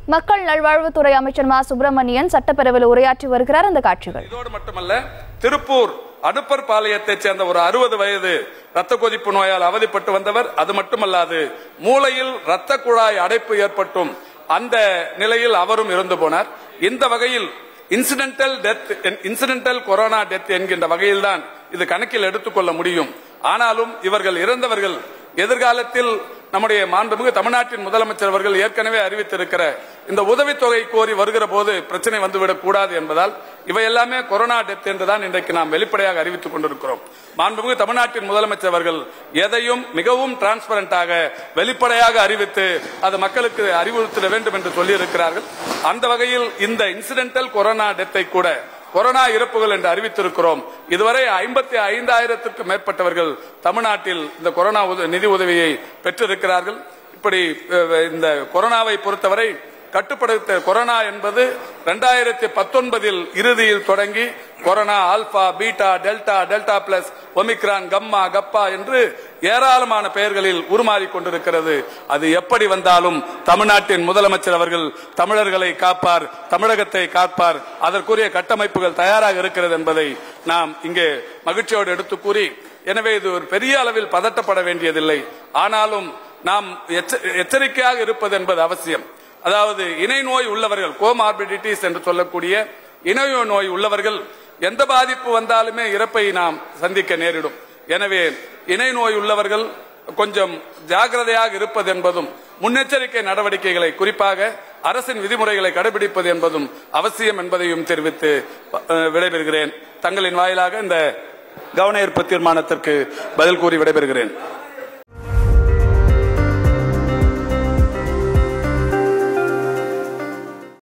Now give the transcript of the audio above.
மக்கள் நல்வாழ்வுத்துறை அமைச்சர் மா சுப்பிரமணியன் சட்டப்பேரவையில் உரையாற்றி வருகிறார் அந்த காட்சிகள் இதோடு மட்டுமல்ல திருப்பூர் அனுப்பர் பாளையத்தைச் சேர்ந்த ஒரு அறுபது வயது ரத்த கொதிப்பு நோயால் அவதிப்பட்டு வந்தவர் அது மட்டுமல்லாது மூளையில் ரத்த குழாய் அடைப்பு ஏற்பட்டும் அந்த நிலையில் அவரும் இறந்து போனார் இந்த வகையில் incidental death incidental corona death என்கின்ற வகையில்தான் இது கணக்கில் எடுத்துக்கொள்ள முடியும் ஆனாலும் இவர்கள் இறந்தவர்கள் எதிர்காலத்தில் நம்முடைய மாண்புமிகு தமிழ்நாட்டின் முதலமைச்சர் அவர்கள் ஏற்கனவே அறிவித்திருக்கிற இந்த உதவித்தொகை கோரி வருகிற போது பிரச்சனை வந்துவிடக் கூடாது என்பதால் இவை எல்லாமே கொரோனா டெத் என்றுதான் இன்றைக்கு நாம் வெளிப்படையாக அறிவித்துக் கொண்டிருக்கிறோம் மாண்புமிகு தமிழ்நாட்டின் முதலமைச்சர் அவர்கள் எதையும் மிகவும் டிரான்ஸ்பரண்டாக வெளிப்படையாக அறிவித்து அது மக்களுக்கு அறிவுறுத்திட வேண்டும் என்று சொல்லியிருக்கிறார்கள் அந்த வகையில் இந்த இன்சிடென்டல் கொரோனா டெத்தை கூட கொரோனா இறப்புகள் என்று அறிவித்திருக்கிறோம் இதுவரை ஐம்பத்தி ஐந்தாயிரத்திற்கும் மேற்பட்டவர்கள் தமிழ்நாட்டில் இந்த கொரோனா உத- நிதி உதவியை பெற்றிருக்கிறார்கள் இப்படி அஹ், இந்த கொரோனாவை பொறுத்தவரை கட்டுப்படுத்த கொரோனா என்பது ரெண்டாயிரத்தி பத்தொன்பதில் இறுதியில் தொடங்கி corona alpha beta delta delta plus omicron gamma kappa என்று ஏராளமான பெயர்களில் உருமாறிக் கொண்டிருக்கிறது அது எப்படி வந்தாலும் தமிழ்நாட்டின் முதலமைச்சர் அவர்கள் தமிழர்களை காப்பார் தமிழகத்தை காப்பார் அதற்குரிய கட்டமைப்புகள் தயாராக இருக்கிறது என்பதை நாம் இங்கே மகிழ்ச்சியோடு எடுத்து கூறி எனவே இது ஒரு பெரிய அளவில் பதட்டப்பட வேண்டியதில்லை ஆனாலும் நாம் எச்ச- எச்சரிக்கையாக இருப்பது என்பது அவசியம் அதாவது இணை நோய் உள்ளவர்கள் கோமார்பிடிட்டிஸ் என்று சொல்லக்கூடிய இணை நோய் உள்ளவர்கள் எந்த பாதிப்பு வந்தாலுமே இறப்பை நாம் சந்திக்க நேரிடும் எனவே இணை நோய் உள்ளவர்கள் கொஞ்சம் ஜாக்கிரதையாக இருப்பது என்பதும் முன்னெச்சரிக்கை நடவடிக்கைகளை குறிப்பாக அரசின் விதிமுறைகளை கடைபிடிப்பது என்பதும் அவசியம் என்பதையும் தெரிவித்து அஹ், விடைபெறுகிறேன் தங்களின் வாயிலாக இந்த கவன ஈர்ப்பு தீர்மானத்திற்கு பதில் கூறி விடைபெறுகிறேன்